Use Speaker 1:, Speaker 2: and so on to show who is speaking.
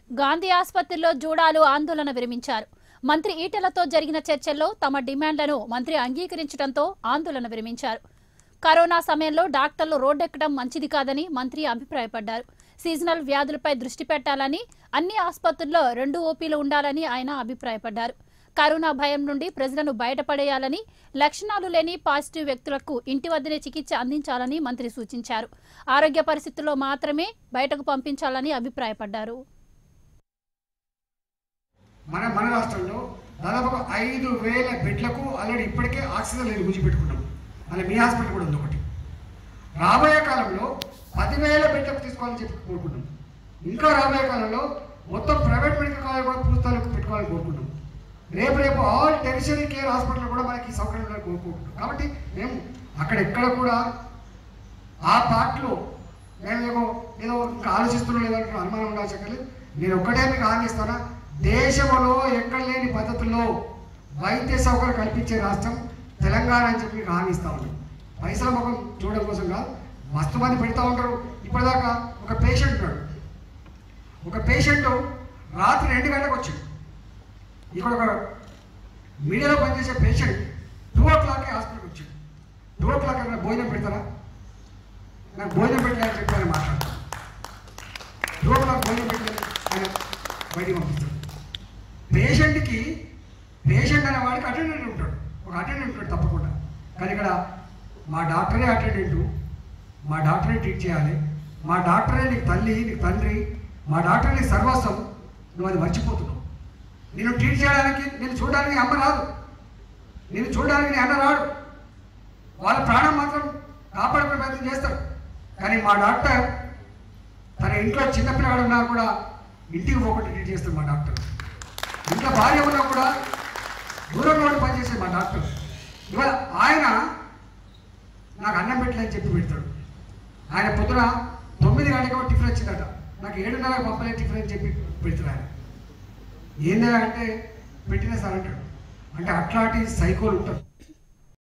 Speaker 1: గాంధీ ఆసుపత్రిలో జూడాలు ఆందోళన విరమించారు మంత్రి ఈటెలతో జరిగిన చర్చల్లో తమ డిమాండ్లను మంత్రి అంగీకరించడంతో ఆందోళన విరమించారు కరోనా సమయంలో డాక్టర్లు రోడ్డెక్కడం మంచిది కాదని మంత్రి అభిప్రాయపడ్డారు సీజనల్ వ్యాధులపై దృష్టి పెట్టాలని అన్ని ఆసుపత్రుల్లో రెండు ఓపీలు ఉండాలని ఆయన అభిప్రాయపడ్డారు కరోనా భయం నుండి ప్రజలను బయటపడేయాలని లక్షణాలు లేని పాజిటివ్ వ్యక్తులకు ఇంటి వద్దనే చికిత్స అందించాలని మంత్రి సూచించారు ఆరోగ్య పరిస్థితుల్లో మాత్రమే బయటకు పంపించాలని అభిప్రాయపడ్డారు
Speaker 2: మన మన రాష్ట్రంలో దాదాపు ఒక ఐదు వేల బెడ్లకు ఆల్రెడీ ఇప్పటికే ఆక్సిజన్ లేదు గురించి పెట్టుకున్నాం అలా మీ హాస్పిటల్ కూడా ఉంది ఒకటి రాబోయే కాలంలో పదివేల బెడ్లకు తీసుకోవాలని చెప్పి కోరుకుంటున్నాం ఇంకా రాబోయే కాలంలో మొత్తం ప్రైవేట్ మెడికల్ కాలేజ్ కూడా పూస్తాలకు పెట్టుకోవాలని కోరుకుంటున్నాం రేపు రేపు ఆల్ టెరిషరీ కేర్ హాస్పిటల్ కూడా మనకి ఈ సౌకర్యం ఉండాలని కోరుకుంటున్నాం కాబట్టి మేము అక్కడ ఎక్కడ కూడా ఆ పార్ట్లో మేము ఏమో ఏదో ఇంకా ఆలోచిస్తున్నాం లేదంటే అనుమానం ఉండాల్సి లేదు నేను ఒక్కటే మీకు హామీ ఇస్తానా దేశంలో ఎక్కడ లేని పద్ధతుల్లో వైద్య సౌకర్యం కల్పించే రాష్ట్రం తెలంగాణ అని చెప్పి మీకు హామీ ఇస్తా ఉన్నాం పైసల ముఖం చూడడం కోసం కాదు మస్తు మంది పెడతా ఉంటారు ఇప్పటిదాకా ఒక పేషెంట్ ఉన్నాడు ఒక పేషెంట్ రాత్రి రెండు గంటలకు వచ్చాడు ఇక్కడ ఒక మీడియాలో పనిచేసే పేషెంట్ టూ ఓ క్లాక్కి హాస్పిటల్కి వచ్చాడు టూ ఓ క్లాక్ అక్కడ భోజనం పెడతారా నాకు భోజనం పెట్టలేదని చెప్పి ఆయన మాట్లాడతాను టూ ఓ క్లాక్ భోజనం పెట్టలేదు ఆయన బయటికి పంపిస్తాడు పేషెంట్కి పేషెంట్ అనే వాడికి అటెండెంట్ ఉంటాడు ఒక అటెండెంట్ ఉంటాడు తప్పకుండా కానీ ఇక్కడ మా డాక్టరే అటెండెంట్ మా డాక్టరే ట్రీట్ చేయాలి మా డాక్టరే నీకు తల్లి నీకు తండ్రి మా డాక్టర్ నీకు సర్వస్వం నువ్వు అది మర్చిపోతున్నావు నేను ట్రీట్ చేయడానికి నేను చూడడానికి అమ్మ రాదు నేను చూడడానికి నీ అన్న రాడు వాళ్ళ ప్రాణం మాత్రం కాపాడుకునే ప్రయత్నం చేస్తాడు కానీ మా డాక్టర్ తన ఇంట్లో చిన్నపిల్లవాడు ఉన్నా కూడా ఇంటికి పోకుండా ట్రీట్ చేస్తాడు మా డాక్టర్ ఇంట్లో భార్య ఉన్నా కూడా దూరంలో ఉండి పనిచేసే మా డాక్టర్ ఇవాళ ఆయన నాకు అన్నం పెట్టలేని చెప్పి పెడతాడు ఆయన పొద్దున తొమ్మిది గంటలకు టిఫిన్ వచ్చిందట నాకు ఏడున్నరకు పంపలే టిఫిన్ అని చెప్పి పెడతాడు ఆయన ఏందా అంటే పెట్టిన సార్ అంటాడు అంటే అట్లాంటి సైకోలు ఉంటారు